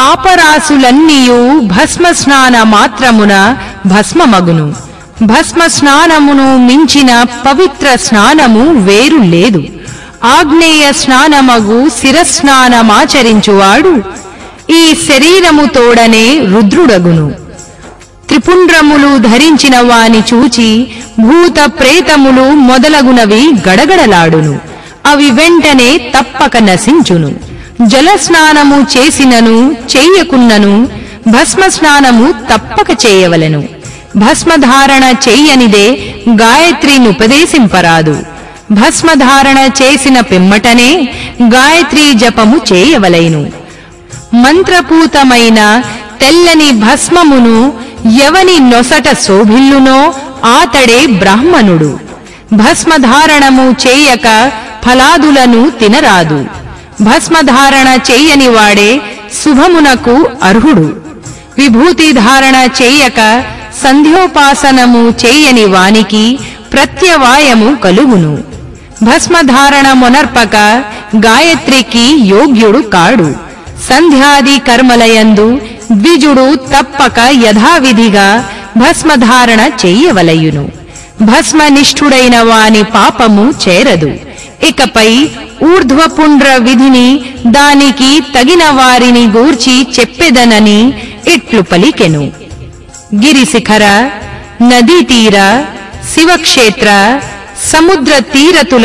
పాపరాశులన్నీయు భస్మ స్నాన మాత్రమున భస్మమగును భస్మ స్నానమును మించిన పవిత్ర స్నానము వేరు లేదు ఆగ్నేయ స్నానమగు శిరస్నానమాచరించువాడు ఈ శరీరము తోడనే రుద్రుడగును త్రిపుండ్రములు ధరించిన వాని చూచి భూత ప్రేతములు మొదలగునవి గడగడలాడును అవి వెంటనే తప్పక నశించును జలస్నానము చేసినను చెయ్యకున్నను భస్మ స్నానము తప్పక చేయవలెను భస్మధారణ చెయ్యనిదే గాయత్రినుపదేశింపరాదు భస్మధారణ చేసిన పిమ్మటనే గాయత్రీ జపము చేయవలెను మంత్రపూతమైన తెల్లని భస్మమును ఎవని నొసట శోభిల్లునో ఆతడే బ్రాహ్మణుడు భస్మధారణము చేయక ఫలాదులను తినరాదు భస్మధారణ చేయని వాడే శుభమునకు అర్హుడు విభూతి ధారణ చేయక సంధ్యోపాసనము చేయని వానికి ప్రత్యవాయము కలుగును భస్మధారణ మొనర్పక గాయత్రికి యోగ్యుడు కాడు సంధ్యాది కర్మలయందు ద్విజుడు తప్పక యథావిధిగా భస్మధారణ చెయ్యవలయును భస్మనిష్ఠుడైన వాని పాపము చేరదు ఇకపై ఊర్ధ్వపుండ్ర విధిని దానికి తగిన వారిని గూర్చి చెప్పెదనని ఇట్లు పలికెను గిరిశిఖర నదీ తీర శివక్షేత్ర సముద్ర తీరతుల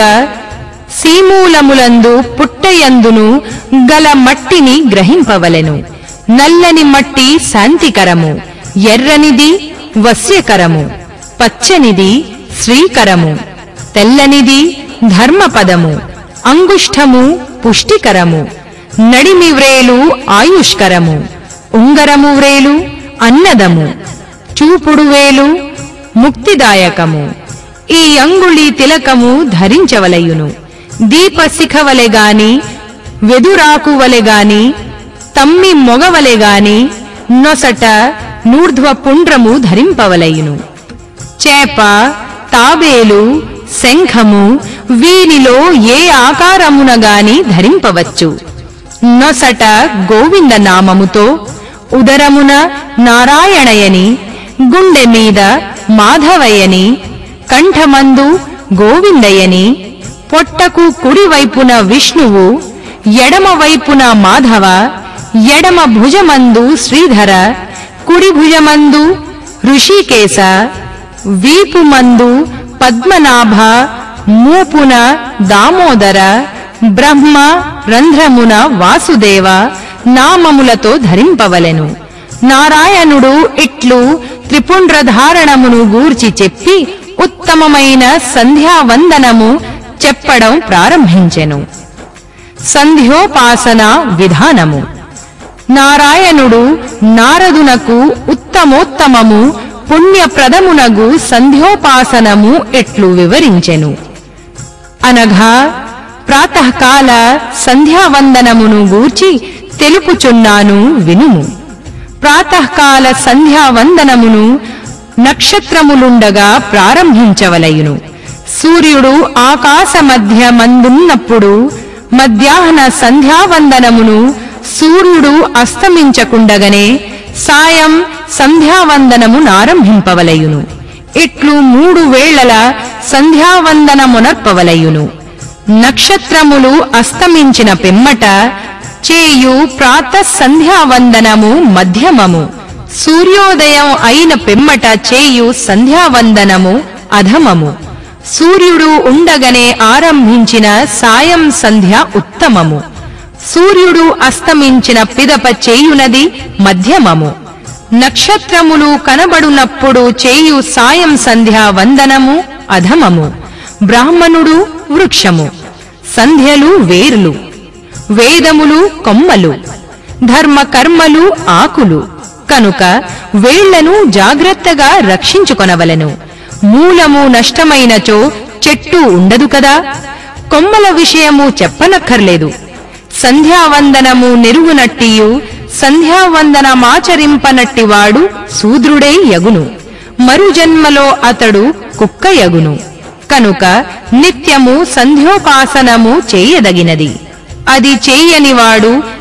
సీమూలములందు పుట్టయందును గల మట్టిని గ్రహింపవలెను నల్లని మట్టి శాంతికరము ఎర్రనిది వస్యకరము పచ్చనిది శ్రీకరము తెల్లనిది ధర్మపదము అంగుష్ఠము పుష్టికరము నడిమి వ్రేలు ఆయుష్కరము ఉంగరము వ్రేలు అన్నదము చూపుడు వేలు ముక్తిదాయకము ఈ అంగుళి తిలకము ధరించవలయును దీపశిఖవలె గాని వెదురాకువలె గాని తమ్మి మొగవలె గాని నొసట నూర్ధ్వ పుండ్రము ధరింపవలయును చేప తాబేలు శంఖము వీనిలో ఏ ఆకారమున గాని ధరింపవచ్చు నొసట గోవింద నామముతో ఉదరమున నారాయణయని గుండె మీద మాధవయ్యని కంఠమందు గోవిందయ్యని పొట్టకు కుడివైపున విష్ణువు ఎడమ వైపున మాధవ ఎడమ భుజమందు శ్రీధర కుడి భుజమందు ఋషికేశ వీపుమందు పద్మనాభ మూపున దామోదర బ్రహ్మ రంధ్రమున వాసుదేవ నామములతో ధరింపవలెను నారాయణుడు ఇట్లు త్రిపుండ్రధారణమును గూర్చి చెప్పి ఉత్తమమైన సంధ్యావందనము చెప్పడం ప్రారంభించెను సంధ్యోపాసన విధానము నారాయణుడు నారదునకు ఉత్తమోత్తమము పుణ్యప్రదమునగు సంధ్యోపాసనము ఎట్లు వివరించెను అనగా ప్రాతకాల సంధ్యావందనమును గూర్చి తెలుపుచున్నాను వినుము ప్రాతకాల సంధ్యావందనమును నక్షత్రములుండగా ప్రారంభించవలయును సూర్యుడు ఆకాశ మధ్య మందున్నప్పుడు మధ్యాహ్న సంధ్యావందనమును సూర్యుడు అస్తమించకుండగనే సాయం సంధ్యావందనము నారంభింపవలయును ఇట్లు మూడు వేళల సంధ్యావందనమునర్పవలయును నక్షత్రములు అస్తమించిన పిమ్మట చేయు ప్రాత సంధ్యావందనము మధ్యమము సూర్యోదయం అయిన పిమ్మట చేయు సంధ్యావందనము అధమము సూర్యుడు ఉండగనే ఆరంభించిన సాయం సంధ్య ఉత్తమము సూర్యుడు అస్తమించిన పిదప చేయునది మధ్యమము నక్షత్రములు కనబడునప్పుడు చేయు సాయం సంధ్యా వందనము అధమము బ్రాహ్మణుడు వృక్షము సంధ్యలు వేర్లు వేదములు కొమ్మలు ధర్మ కర్మలు ఆకులు కనుక వేళ్లను జాగ్రత్తగా రక్షించుకొనవలెను మూలము నష్టమైనచో చెట్టు ఉండదు కదా కొమ్మల విషయము చెప్పనక్కర్లేదు సంధ్యావందనము నెరుగునట్టియు సంధ్యావందనమాచరింపనట్టివాడు శూద్రుడే యగును మరు జన్మలో అతడు కుక్క యగును కనుక నిత్యము సంధ్యోపాసనము చేయదగినది అది చేయనివాడు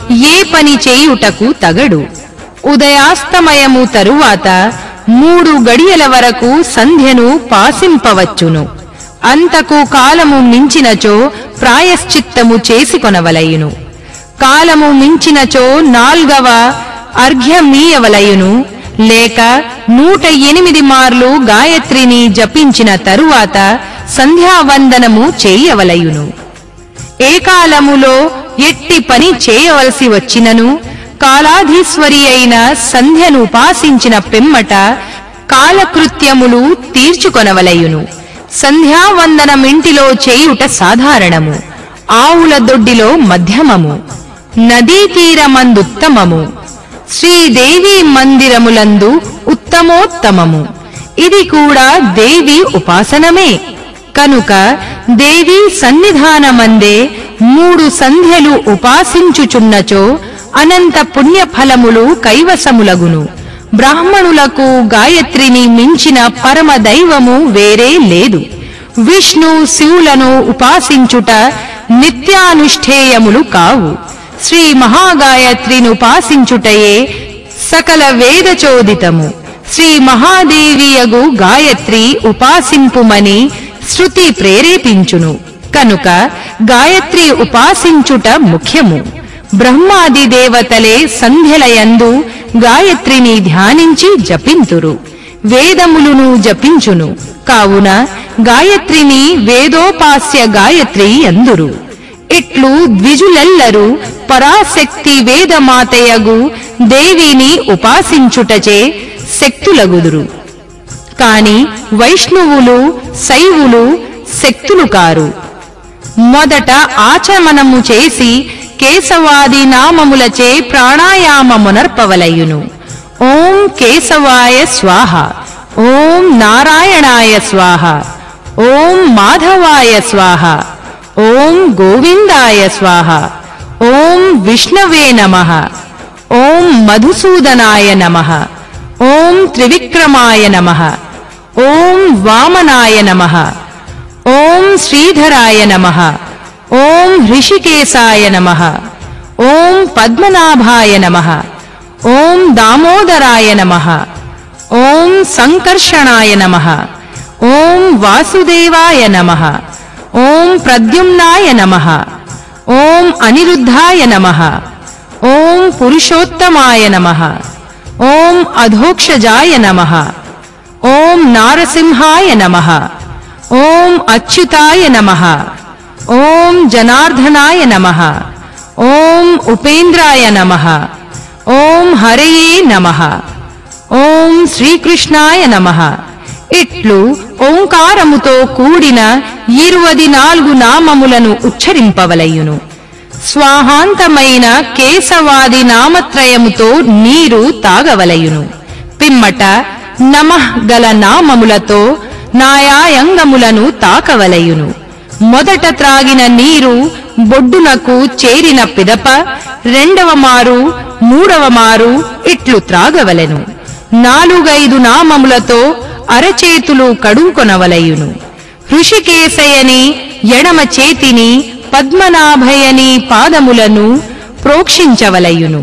ఏ పని చేయుటకు తగడు ఉదయాస్తమయము తరువాత మూడు గడియల వరకు సంధ్యను పాసింపవచ్చును అంతకు కాలము మించినచో ప్రాయశ్చిత్తము చేసుకొనవలయును కాలము మించినచో నాల్గవ అర్ఘ్యమీయవలయును లేక నూట ఎనిమిది మార్లు గాయత్రిని జపించిన తరువాత సంధ్యావందనము చేయవలయును ఏ కాలములో ఎట్టి పని చేయవలసి వచ్చినను కాలాధీశ్వరి అయిన సంధ్యను ఉపాసించిన పిమ్మట కాలకృత్యములు తీర్చుకొనవలయును సంధ్యావందనమింటిలో చేయుట సాధారణము ఆవుల దొడ్డిలో మధ్యమము నదీ తీరమందుత్తమము శ్రీదేవి మందిరములందు ఉత్తమోత్తమము ఇది కూడా దేవి ఉపాసనమే కనుక దేవి సన్నిధానమందే మూడు సంధ్యలు ఉపాసించుచున్నచో అనంత పుణ్యఫలములు కైవసములగును బ్రాహ్మణులకు గాయత్రిని మించిన పరమ దైవము వేరే లేదు విష్ణు శివులను ఉపాసించుట నిత్యానుష్ఠేయములు కావు శ్రీ మహాగాయత్రిని ఉపాసించుటయే సకల వేదచోదితము శ్రీ మహాదేవియగు గాయత్రి ఉపాసింపుమని శృతి ప్రేరేపించును కనుక గాయత్రి ఉపాసించుట ముఖ్యము బ్రహ్మాది దేవతలే సంధ్యలయందు గాయత్రిని ధ్యానించి జపింతురు వేదములును జపించును కావున గాయత్రిని వేదోపాస్య గాయత్రి అందురు ఇట్లు ద్విజులెల్లరూ పరాశక్తి వేదమాతయగు దేవిని ఉపాసించుటచే శక్తులగుదురు కాని వైష్ణవులు శైవులు శక్తులు కారు మొదట ఆచమనము చేసి కేశవాది నామములచే ప్రాణాయామమునర్పవలయును ఓం కేశవాయ స్వాహ ఓం నారాయణాయ స్వాహ ఓం మాధవాయ స్వాహ ఓం గోవిందాయ స్వాహ ఓం విష్ణవే నమః ఓం మధుసూదనాయ నమః ఓం త్రివిక్రమాయ నమః ఓం వామనాయ నమః ఓం శ్రీధరాయ నమః ఓం హృషికేశాయ నమః ఓం పద్మనాభాయ నమః ఓం దామోదరాయ నమః ఓం సంకర్షణాయ నమః ఓం వాసుదేవాయ నమః ఓం ప్రద్యుమ్నాయ నమః ఓం అనిరుద్ధాయ నమః ఓం పురుషోత్తమాయ నమః ఓం అధోక్షజాయ నమః ఓం నారసింహాయ నమః ఓం అచ్యుతాయ నమః ఓం జనార్దనాయ నమః ఓం ఉపేంద్రాయ నమః ఓం హరయే నమః ఓం శ్రీకృష్ణాయ నమః ఇట్లు ఓంకారముతో కూడిన ఇరువది నాలుగు నామములను ఉచ్చరింపవలయును స్వాహాంతమైన కేశవాది నామత్రయముతో నీరు తాగవలయును పిమ్మట నమః గల నామములతో నాయాయంగములను తాకవలయును మొదట త్రాగిన నీరు బొడ్డునకు చేరిన పిదప రెండవ మారు మూడవ మారు ఇట్లు త్రాగవలెను నాలుగైదు నామములతో అరచేతులు కడుంకొనవలయును హృషికేశయని ఎడమ చేతిని పద్మనాభయని పాదములను ప్రోక్షించవలయును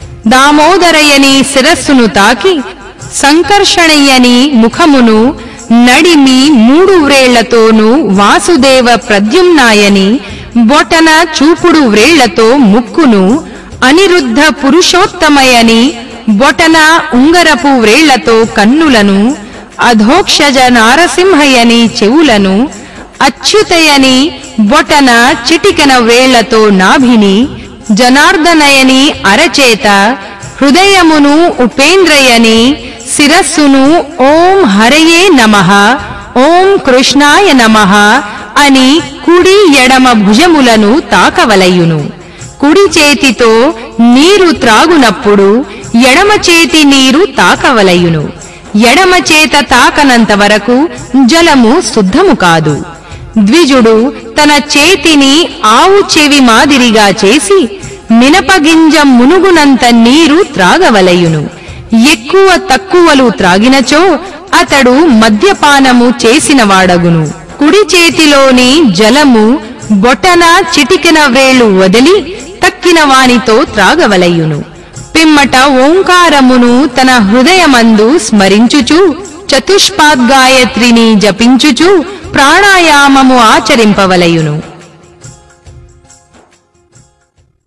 దామోదరయని శిరస్సును తాకి సంకర్షణయ్యని ముఖమును నడిమి మూడు వ్రేళ్లతోనూ వాసుదేవ ప్రద్యుమ్నాయని బొటన చూపుడు వ్రేళ్లతో ముక్కును అనిరుద్ధ పురుషోత్తమయని బొటన ఉంగరపు వ్రేళ్లతో కన్నులను అధోక్షజ నారసింహయని చెవులను అచ్యుతయని బొటన చిటికన వేళ్లతో నాభిని జనార్దనయని అరచేత హృదయమును ఉపేంద్రయని శిరస్సును ఓం హరయే నమః ఓం కృష్ణాయ నమః అని కుడి ఎడమ భుజములను తాకవలయును కుడి చేతితో నీరు త్రాగునప్పుడు ఎడమ చేతి నీరు తాకవలయును ఎడమ చేత తాకనంత వరకు జలము శుద్ధము కాదు ద్విజుడు తన చేతిని ఆవు చెవి మాదిరిగా చేసి మినపగింజ మునుగునంత నీరు త్రాగవలయును ఎక్కువ తక్కువలు త్రాగినచో అతడు మద్యపానము చేసిన వాడగును కుడి చేతిలోని జలము బొటన చిటికెన వ్రేళ్లు వదిలి తక్కి తక్కిన వానితో త్రాగవలయును పిమ్మట ఓంకారమును తన హృదయమందు స్మరించుచు చతుష్పాద్గాయత్రిని జపించుచు ప్రాణాయామము ఆచరింపవలయును